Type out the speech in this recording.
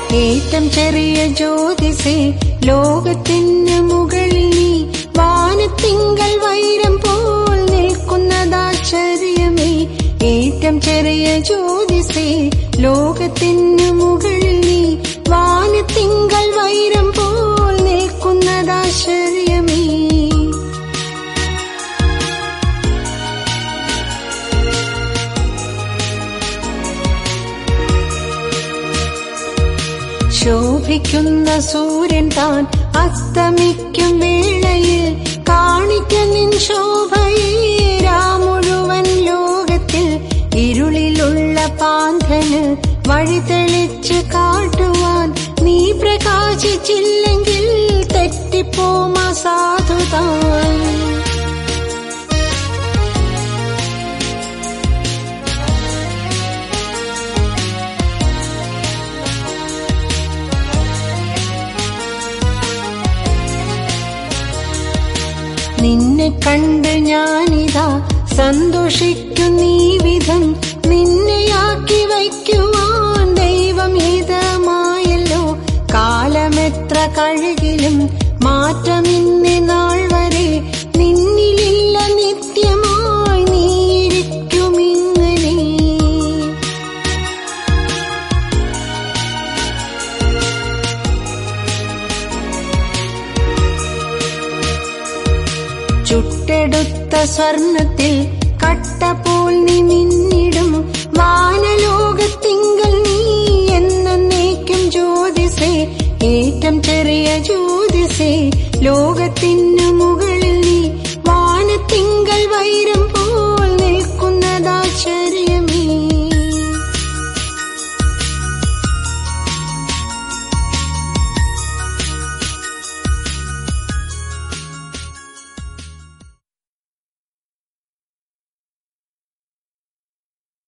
ഏറ്റം ചെറിയ ജ്യോതിസേ ലോകത്തിന് മുകളിൽ നീ വാനത്തിങ്കൽ വൈരം പോൽ നിൽക്കുന്നതാശ്ചര്യമേ ഏറ്റം ചെറിയ ജ്യോതിസേ ലോകത്തിന് മുകളിൽ നീ വാനത്തിങ്കൽ വൈരം പോൽ നിൽക്കുന്നതാശ്ചര്യമേ ശോഭിക്കുന്ന സൂര്യൻ താൻ അസ്തമിക്കും വേളയിൽ കാണിക്ക നിൻ ശോഭയെ രാമുഴുവൻ ലോകത്തിൽ ഇരുളിലുള്ള പാന്തന് വഴി തെളിച്ച് കാട്ടുവാൻ നീ പ്രകാശിച്ചില്ലെങ്കിൽ തെറ്റിപ്പോമാ സാധുതാൻ നിന്നെ കണ്ട് ഞാനിതാ സന്തോഷിക്കുന്നീ വിധം നിന്നെയാക്കി വയ്ക്കുവാൻ ദൈവം ഹിതമായല്ലോ കാലമെത്ര കഴുകിലും മാറ്റമിന്ന് നാൾ വരെ നിന്നിലില്ല നിത്യമായി നീയിരിക്കുമിങ്ങനെ ചുട്ടെടുത്ത സ്വർണത്തിൽ കട്ട പോൽ നീ മിന്നിടും വാനലോകത്തിങ്കൽ നീ എന്നേക്കും ജ്യോതിസേ ഏറ്റം ചെറിയ ജ്യോതിസേ ലോകത്തിനു മുകളിൽ നീ വാനത്തിങ്കൽ വൈരം